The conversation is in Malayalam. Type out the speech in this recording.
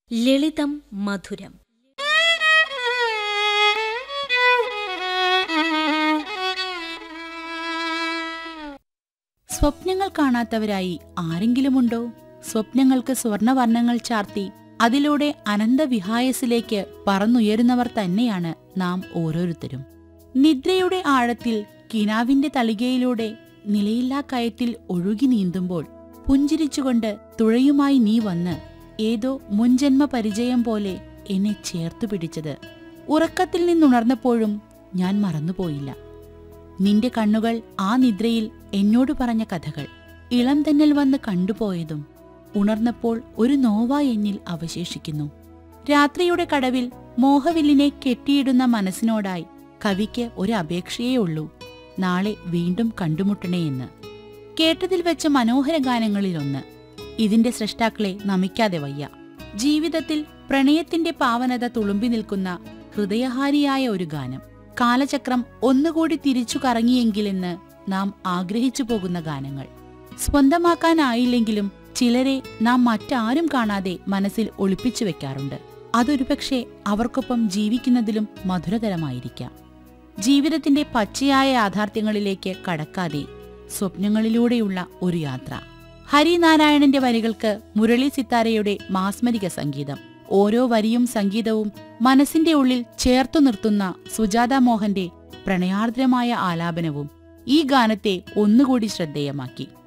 ലളിതം മധുരം സ്വപ്നങ്ങൾ കാണാത്തവരായി ആരെങ്കിലുമുണ്ടോ സ്വപ്നങ്ങൾക്ക് സ്വർണവർണ്ണങ്ങൾ ചാർത്തി അതിലൂടെ അനന്തവിഹായസിലേക്ക് പറന്നുയരുന്നവർ തന്നെയാണ് നാം ഓരോരുത്തരും നിദ്രയുടെ ആഴത്തിൽ കിനാവിന്റെ തളികയിലൂടെ നിലയില്ലാ കയത്തിൽ ഒഴുകി നീന്തുമ്പോൾ പുഞ്ചിരിച്ചുകൊണ്ട് തുഴയുമായി നീ വന്ന് ഏതോ മുൻജന്മ പരിചയം പോലെ എന്നെ ചേർത്തു പിടിച്ചത് ഉറക്കത്തിൽ നിന്നുണർന്നപ്പോഴും ഞാൻ മറന്നുപോയില്ല നിന്റെ കണ്ണുകൾ ആ നിദ്രയിൽ എന്നോട് പറഞ്ഞ കഥകൾ ഇളം തെന്നൽ വന്ന് കണ്ടുപോയതും ഉണർന്നപ്പോൾ ഒരു നോവ എന്നിൽ അവശേഷിക്കുന്നു രാത്രിയുടെ കടവിൽ മോഹവില്ലിനെ കെട്ടിയിടുന്ന മനസ്സിനോടായി കവിക്ക് ഒരു അപേക്ഷയേ ഉള്ളൂ നാളെ വീണ്ടും കണ്ടുമുട്ടണേ എന്ന് കേട്ടതിൽ വെച്ച മനോഹര ഗാനങ്ങളിലൊന്ന് ഇതിന്റെ സൃഷ്ടാക്കളെ നമിക്കാതെ വയ്യ ജീവിതത്തിൽ പ്രണയത്തിന്റെ പാവനത തുളുമ്പി നിൽക്കുന്ന ഹൃദയഹാരിയായ ഒരു ഗാനം കാലചക്രം ഒന്നുകൂടി തിരിച്ചു കറങ്ങിയെങ്കിലെന്ന് നാം ആഗ്രഹിച്ചു പോകുന്ന ഗാനങ്ങൾ സ്വന്തമാക്കാനായില്ലെങ്കിലും ചിലരെ നാം മറ്റാരും കാണാതെ മനസ്സിൽ ഒളിപ്പിച്ചു വെക്കാറുണ്ട് അതൊരുപക്ഷെ അവർക്കൊപ്പം ജീവിക്കുന്നതിലും മധുരതരമായിരിക്കാം ജീവിതത്തിന്റെ പച്ചയായ യാഥാർത്ഥ്യങ്ങളിലേക്ക് കടക്കാതെ സ്വപ്നങ്ങളിലൂടെയുള്ള ഒരു യാത്ര ഹരിനാരായണന്റെ വരികൾക്ക് മുരളി സിത്താരയുടെ മാസ്മരിക സംഗീതം ഓരോ വരിയും സംഗീതവും മനസ്സിന്റെ ഉള്ളിൽ ചേർത്തു നിർത്തുന്ന സുജാത മോഹന്റെ പ്രണയാർദ്രമായ ആലാപനവും ഈ ഗാനത്തെ ഒന്നുകൂടി ശ്രദ്ധേയമാക്കി